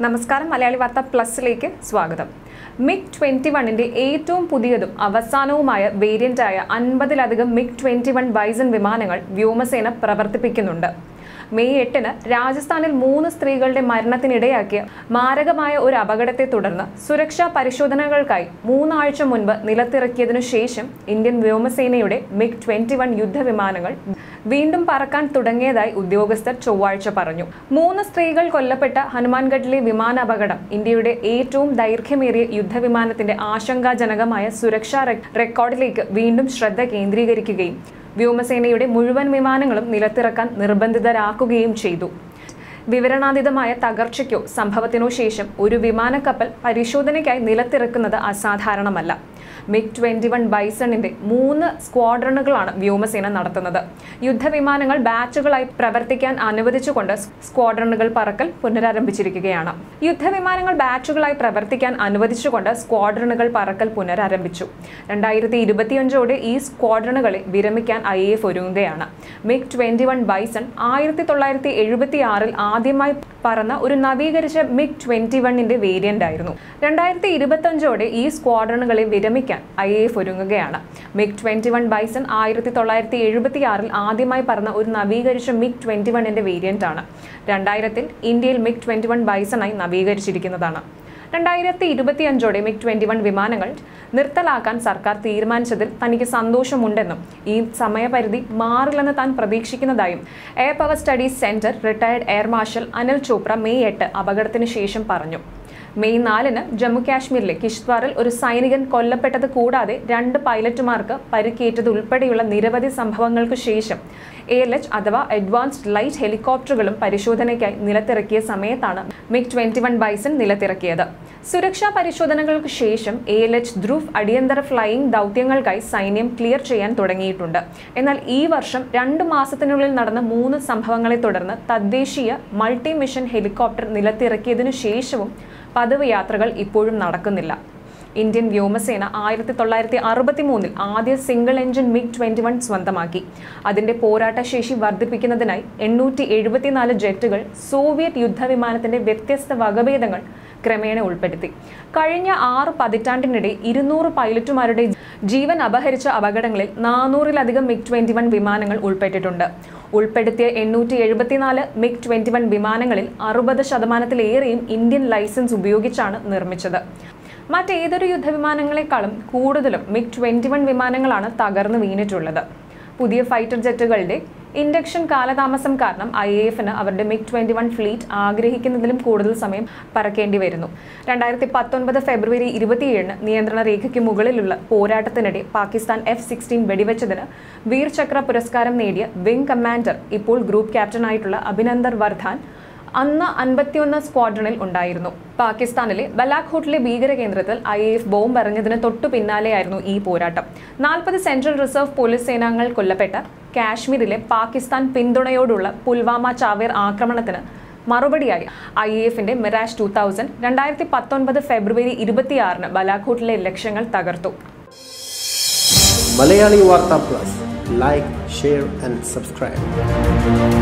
നമസ്കാരം മലയാളി വാർത്ത പ്ലസിലേക്ക് സ്വാഗതം മിഗ് ട്വന്റി വണ്ണിന്റെ ഏറ്റവും പുതിയതും അവസാനവുമായ വേരിയന്റായ അൻപതിലധികം മിഗ് ട്വന്റി വൺ ബൈസൺ വിമാനങ്ങൾ വ്യോമസേന പ്രവർത്തിപ്പിക്കുന്നുണ്ട് മെയ് എട്ടിന് രാജസ്ഥാനിൽ മൂന്ന് സ്ത്രീകളുടെ മരണത്തിനിടയാക്കിയ മാരകമായ ഒരു അപകടത്തെ തുടർന്ന് സുരക്ഷാ പരിശോധനകൾക്കായി മൂന്നാഴ്ച മുൻപ് നിലത്തിറക്കിയതിനു ശേഷം ഇന്ത്യൻ വ്യോമസേനയുടെ മിഗ് ട്വന്റി വൺ യുദ്ധവിമാനങ്ങൾ വീണ്ടും പറക്കാൻ തുടങ്ങിയതായി ഉദ്യോഗസ്ഥർ ചൊവ്വാഴ്ച പറഞ്ഞു മൂന്ന് സ്ത്രീകൾ കൊല്ലപ്പെട്ട ഹനുമാൻഗഡിലെ വിമാന അപകടം ഇന്ത്യയുടെ ഏറ്റവും ദൈർഘ്യമേറിയ യുദ്ധവിമാനത്തിന്റെ ആശങ്കാജനകമായ സുരക്ഷാ റെക്- റെക്കോർഡിലേക്ക് വീണ്ടും ശ്രദ്ധ കേന്ദ്രീകരിക്കുകയും വ്യോമസേനയുടെ മുഴുവൻ വിമാനങ്ങളും നിലത്തിറക്കാൻ നിർബന്ധിതരാക്കുകയും ചെയ്തു വിവരണാതീതമായ തകർച്ചയ്ക്കോ സംഭവത്തിനോ ശേഷം ഒരു വിമാനക്കപ്പൽ പരിശോധനയ്ക്കായി നിലത്തിറക്കുന്നത് അസാധാരണമല്ല മിഗ് ട്വന്റി വൺ ബൈസണിന്റെ മൂന്ന് സ്ക്വാഡ്രണുകളാണ് വ്യോമസേന നടത്തുന്നത് യുദ്ധവിമാനങ്ങൾ ബാച്ചുകളായി പ്രവർത്തിക്കാൻ അനുവദിച്ചുകൊണ്ട് സ്ക്വാഡ്രണുകൾ പറക്കൽ പുനരാരംഭിച്ചിരിക്കുകയാണ് യുദ്ധവിമാനങ്ങൾ ബാച്ചുകളായി പ്രവർത്തിക്കാൻ അനുവദിച്ചുകൊണ്ട് സ്ക്വാഡ്രണുകൾ പറക്കൽ പുനരാരംഭിച്ചു രണ്ടായിരത്തി ഇരുപത്തിയഞ്ചോടെ ഈ സ്ക്വാഡ്രണുകളെ വിരമിക്കാൻ ഐ എഫ് ഒരുങ്ങുകയാണ് മിഗ് ട്വന്റി വൺ ബൈസൺ ആയിരത്തി തൊള്ളായിരത്തി എഴുപത്തി ആറിൽ ആദ്യമായി പറന്ന ഒരു നവീകരിച്ച മിഗ് ട്വന്റി വണ്ണിന്റെ വേരിയന്റ് ആയിരുന്നു രണ്ടായിരത്തി ഇരുപത്തഞ്ചോടെ ഈ സ്ക്വാഡ്രണുകളെ വിരമിക്കാൻ ഐ എഫ് ഒരുങ്ങുകയാണ് മിഗ് ട്വന്റി വൺ ബൈസൺ ആയിരത്തി തൊള്ളായിരത്തി എഴുപത്തി ആറിൽ ആദ്യമായി പറന്ന ഒരു നവീകരിച്ച മിഗ് ട്വന്റി വണ്ണിന്റെ വേരിയന്റ് ആണ് രണ്ടായിരത്തിൽ ഇന്ത്യയിൽ മിഗ് ട്വന്റി വൺ ബൈസണായി നവീകരിച്ചിരിക്കുന്നതാണ് രണ്ടായിരത്തി ഇരുപത്തി അഞ്ചോടെ മിഗ് ട്വന്റി വൺ വിമാനങ്ങൾ നിർത്തലാക്കാൻ സർക്കാർ തീരുമാനിച്ചതിൽ തനിക്ക് സന്തോഷമുണ്ടെന്നും ഈ സമയപരിധി മാറില്ലെന്ന് താൻ പ്രതീക്ഷിക്കുന്നതായും air power studies centre retired air marshal Anil Chopra May എട്ട് അപകടത്തിന് ശേഷം പറഞ്ഞു മെയ് നാലിന് ജമ്മു കാശ്മീരിലെ കിഷ്ത്വാറിൽ ഒരു സൈനികൻ കൊല്ലപ്പെട്ടത് കൂടാതെ രണ്ട് പൈലറ്റുമാർക്ക് പരിക്കേറ്റത് ഉൾപ്പെടെയുള്ള നിരവധി സംഭവങ്ങൾക്ക് ശേഷം എ എൽ എച്ച് അഥവാ അഡ്വാൻസ്ഡ് ലൈറ്റ് ഹെലികോപ്റ്ററുകളും പരിശോധനയ്ക്കായി നിലത്തിറക്കിയ സമയത്താണ് മിഗ് ട്വന്റി വൺ ബൈസൺ നിലത്തിറക്കിയത് സുരക്ഷാ പരിശോധനകൾക്ക് ശേഷം എ എൽ എച്ച് ധ്രുവ് അടിയന്തര ഫ്ലൈയിംഗ് ദൗത്യങ്ങൾക്കായി സൈന്യം ക്ലിയർ ചെയ്യാൻ തുടങ്ങിയിട്ടുണ്ട് എന്നാൽ ഈ വർഷം രണ്ട് മാസത്തിനുള്ളിൽ നടന്ന മൂന്ന് സംഭവങ്ങളെ തുടർന്ന് തദ്ദേശീയ മൾട്ടി മിഷൻ ഹെലികോപ്റ്റർ നിലത്തിറക്കിയതിനു ശേഷവും പതിവ് യാത്രകൾ ഇപ്പോഴും നടക്കുന്നില്ല ഇന്ത്യൻ വ്യോമസേന ആയിരത്തി തൊള്ളായിരത്തി അറുപത്തി മൂന്നിൽ ആദ്യ single engine MiG twenty one സ്വന്തമാക്കി അതിന്റെ പോരാട്ടശേഷി വർദ്ധിപ്പിക്കുന്നതിനായി എണ്ണൂറ്റി എഴുപത്തിനാല് ജെറ്റുകൾ സോവിയറ്റ് യുദ്ധവിമാനത്തിന്റെ വ്യത്യസ്ത വകഭേദങ്ങൾ ക്രമേണ ഉൾപ്പെടുത്തി കഴിഞ്ഞ ആറ് പതിറ്റാണ്ടിനിടെ ഇരുന്നൂറ് പൈലറ്റുമാരുടെ ജീവൻ അപഹരിച്ച അപകടങ്ങളിൽ നാനൂറിലധികം മിഗ് ട്വന്റി വൺ വിമാനങ്ങൾ ഉൾപ്പെട്ടിട്ടുണ്ട് ഉൾപ്പെടുത്തിയ എണ്ണൂറ്റി എഴുപത്തിനാല് മിഗ് ട്വന്റി വൺ വിമാനങ്ങളിൽ അറുപത് ശതമാനത്തിലേറെയും ഇന്ത്യൻ ലൈസൻസ് ഉപയോഗിച്ചാണ് നിർമ്മിച്ചത് മറ്റേതൊരു യുദ്ധവിമാനങ്ങളെക്കാളും കൂടുതലും മിഗ് ട്വന്റി വൺ വിമാനങ്ങളാണ് തകർന്നു വീണിട്ടുള്ളത് പുതിയ ഫൈറ്റർ ജെറ്റുകളുടെ ഇൻഡക്ഷൻ കാലതാമസം കാരണം ഐ എ എഫിന് അവരുടെ മിഗ് ട്വന്റി വൺ ഫ്ലീറ്റ് ആഗ്രഹിക്കുന്നതിലും കൂടുതൽ സമയം പറക്കേണ്ടി വരുന്നു രണ്ടായിരത്തി പത്തൊൻപത് ഫെബ്രുവരി ഇരുപത്തിയേഴിന് നിയന്ത്രണ രേഖയ്ക്ക് മുകളിലുള്ള പോരാട്ടത്തിനിടെ പാകിസ്ഥാൻ എഫ് സിക്സ്റ്റീൻ വെടിവെച്ചതിന് വീർ ചക്ര പുരസ്കാരം നേടിയ വിംഗ് കമാൻഡർ ഇപ്പോൾ ഗ്രൂപ്പ് ക്യാപ്റ്റനായിട്ടുള്ള അഭിനന്ദർ വർദ്ധാൻ അന്ന് അൻപത്തിയൊന്ന് സ്ക്വാഡ്രണിൽ ഉണ്ടായിരുന്നു പാകിസ്ഥാനിലെ ബലാഖോട്ടിലെ ഭീകര കേന്ദ്രത്തിൽ ഐ എഫ് ബോംബ് എറിഞ്ഞതിന് തൊട്ടു പിന്നാലെയായിരുന്നു ഈ പോരാട്ടം നാൽപ്പത് സെൻട്രൽ റിസർവ് പോലീസ് സേനാംഗങ്ങൾ കൊല്ലപ്പെട്ട കാശ്മീരിലെ പാകിസ്ഥാൻ പിന്തുണയോടുള്ള പുൽവാമ ചാവേർ ആക്രമണത്തിന് മറുപടിയായി ഐ എഫിന്റെ മിറാഷ് ടൂ തൗസൻഡ് രണ്ടായിരത്തി പത്തൊൻപത് ഫെബ്രുവരി ഇരുപത്തിയാറിന് ബലാഖോട്ടിലെ ലക്ഷ്യങ്ങൾ തകർത്തു Malayali Vartha plus like share and subscribe